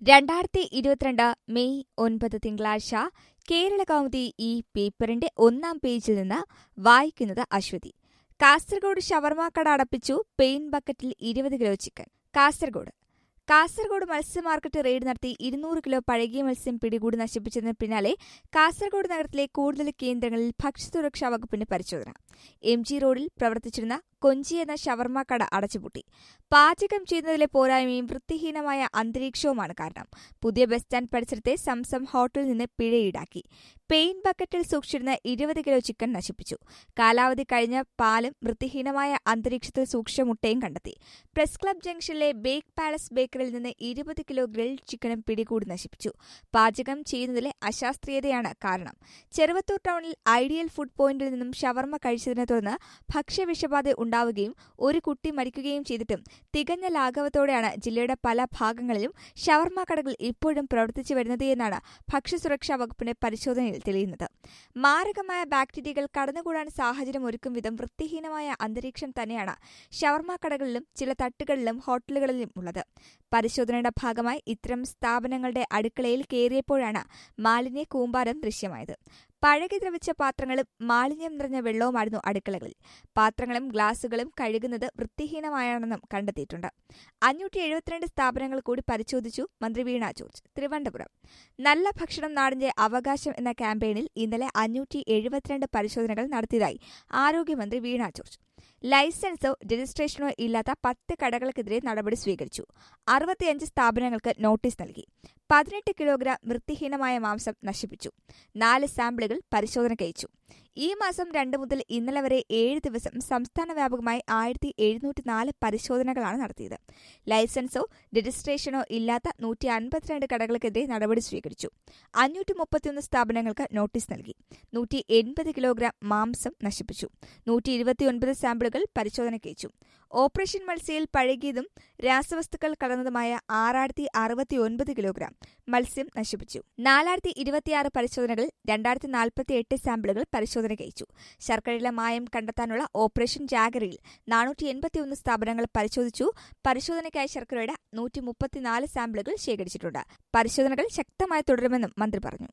രണ്ടായിരത്തി ഇരുപത്തിരണ്ട് മെയ് ഒൻപത് തിങ്കളാഴ്ച കേരള കൗമുദി ഈ പേപ്പറിന്റെ ഒന്നാം പേജിൽ നിന്ന് വായിക്കുന്നത് അശ്വതി കാസർഗോഡ് ഷവർമ കട അടപ്പിച്ചു പെയിൻ ബക്കറ്റിൽ ഇരുപത് കിലോ ചിക്കൻ കാസർഗോഡ് കാസർഗോഡ് മത്സ്യ മാർക്കറ്റ് റെയ്ഡ് നടത്തി ഇരുന്നൂറ് കിലോ പഴകിയ മത്സ്യം പിടികൂടി നശിപ്പിച്ചതിന് പിന്നാലെ കാസർഗോഡ് നഗരത്തിലെ കൂടുതൽ കേന്ദ്രങ്ങളിൽ ഭക്ഷ്യസുരക്ഷാ വകുപ്പിന്റെ പരിശോധന എം ജി റോഡിൽ പ്രവർത്തിച്ചിരുന്ന കൊഞ്ചി എന്ന ഷവർമ കട അടച്ചുപൂട്ടി പാചകം ചെയ്യുന്നതിലെ പോരായ്മയും വൃത്തിഹീനമായ അന്തരീക്ഷവുമാണ് കാരണം പുതിയ ബസ് സ്റ്റാൻഡ് പരിസരത്തെ സംസം ഹോട്ടലിൽ നിന്ന് പിഴ ഈടാക്കി പെയിൻ ബക്കറ്റിൽ സൂക്ഷിച്ചിരുന്ന ഇരുപത് കിലോ ചിക്കൻ നശിപ്പിച്ചു കാലാവധി കഴിഞ്ഞ പാലും വൃത്തിഹീനമായ അന്തരീക്ഷത്തിൽ സൂക്ഷിച്ച മുട്ടയും കണ്ടെത്തി പ്രസ് ക്ലബ് ജംഗ്ഷനിലെ ബേക്ക് പാലസ് ബേക്കറിയിൽ നിന്ന് ഇരുപത് കിലോ ഗ്രിൽഡ് ചിക്കനും പിടികൂടി നശിപ്പിച്ചു പാചകം ചെയ്യുന്നതിലെ അശാസ്ത്രീയതയാണ് കാരണം ചെറുവത്തൂർ ടൗണിൽ ഐഡിയൽ ഫുഡ് പോയിന്റിൽ നിന്നും ഷവർമ കഴിച്ചതിനെ തുടർന്ന് ഭക്ഷ്യവിഷബാധ ഉണ്ടാവുകയും ഒരു കുട്ടി മരിക്കുകയും ചെയ്തിട്ടും തികഞ്ഞ ലാഘവത്തോടെയാണ് ജില്ലയുടെ പല ഭാഗങ്ങളിലും ഷവർമ കടകൾ ഇപ്പോഴും പ്രവർത്തിച്ചു വരുന്നത് എന്നാണ് ഭക്ഷ്യസുരക്ഷാ വകുപ്പിന്റെ പരിശോധനയിൽ തെളിയുന്നത് മാരകമായ ബാക്ടീരിയകൾ കടന്നുകൂടാൻ സാഹചര്യം ഒരുക്കും വിധം വൃത്തിഹീനമായ അന്തരീക്ഷം തന്നെയാണ് ഷവർമ കടകളിലും ചില തട്ടുകളിലും ഹോട്ടലുകളിലും ഉള്ളത് പരിശോധനയുടെ ഭാഗമായി ഇത്തരം സ്ഥാപനങ്ങളുടെ അടുക്കളയിൽ കയറിയപ്പോഴാണ് മാലിന്യ കൂമ്പാരം ദൃശ്യമായത് പഴകി ദ്രവിച്ച പാത്രങ്ങളും മാലിന്യം നിറഞ്ഞ വെള്ളവുമായിരുന്നു അടുക്കളകളിൽ പാത്രങ്ങളും ഗ്ലാസുകളും കഴുകുന്നത് വൃത്തിഹീനമായാണെന്നും കണ്ടെത്തിയിട്ടുണ്ട് അഞ്ഞൂറ്റി എഴുപത്തിരണ്ട് സ്ഥാപനങ്ങൾ കൂടി പരിശോധിച്ചു മന്ത്രി വീണ ജോർജ് തിരുവനന്തപുരം നല്ല ഭക്ഷണം നാടിന്റെ അവകാശം എന്ന ക്യാമ്പയിനിൽ ഇന്നലെ അഞ്ഞൂറ്റി എഴുപത്തിരണ്ട് പരിശോധനകൾ നടത്തിയതായി ആരോഗ്യമന്ത്രി വീണ ജോർജ് ലൈസൻസോ രജിസ്ട്രേഷനോ ഇല്ലാത്ത പത്ത് കടകൾക്കെതിരെ നടപടി സ്വീകരിച്ചു അറുപത്തിയഞ്ച് സ്ഥാപനങ്ങൾക്ക് നോട്ടീസ് നൽകി പതിനെട്ട് കിലോഗ്രാം വൃത്തിഹീനമായ മാംസം നശിപ്പിച്ചു നാല് സാമ്പിളുകൾ പരിശോധനയ്ക്കയച്ചു ഈ മാസം രണ്ട് മുതൽ ഇന്നലെ വരെ ഏഴ് ദിവസം സംസ്ഥാന വ്യാപകമായി ആയിരത്തി എഴുന്നൂറ്റി നാല് പരിശോധനകളാണ് നടത്തിയത് ലൈസൻസോ രജിസ്ട്രേഷനോ ഇല്ലാത്ത നൂറ്റി അൻപത്തിരണ്ട് കടകൾക്കെതിരെ നടപടി സ്വീകരിച്ചു അഞ്ഞൂറ്റി മുപ്പത്തിയൊന്ന് സ്ഥാപനങ്ങൾക്ക് നോട്ടീസ് നൽകി നൂറ്റി എൺപത് കിലോഗ്രാം മാംസം നശിപ്പിച്ചു നൂറ്റി ഇരുപത്തിയൊൻപത് സാമ്പിളുകൾ പരിശോധനയ്ക്കയച്ചു ഓപ്പറേഷൻ മത്സ്യയിൽ പഴകിയതും രാസവസ്തുക്കൾ കലർന്നതുമായ ആറായിരത്തി അറുപത്തിയൊൻപത് കിലോഗ്രാം മത്സ്യം നശിപ്പിച്ചു നാലായിരത്തി ഇരുപത്തിയാറ് പരിശോധനകളിൽ രണ്ടായിരത്തി നാൽപ്പത്തി എട്ട് സാമ്പിളുകൾ പരിശോധനയ്ക്കയച്ചു ശർക്കരയിലെ മായം കണ്ടെത്താനുള്ള ഓപ്പറേഷൻ ജാഗറിയിൽ നാനൂറ്റി എൺപത്തിയൊന്ന് സ്ഥാപനങ്ങൾ പരിശോധിച്ചു പരിശോധനയ്ക്കായി ശർക്കരയുടെ നൂറ്റി മുപ്പത്തിനാല് സാമ്പിളുകൾ ശേഖരിച്ചിട്ടുണ്ട് പരിശോധനകൾ ശക്തമായി തുടരുമെന്നും മന്ത്രി പറഞ്ഞു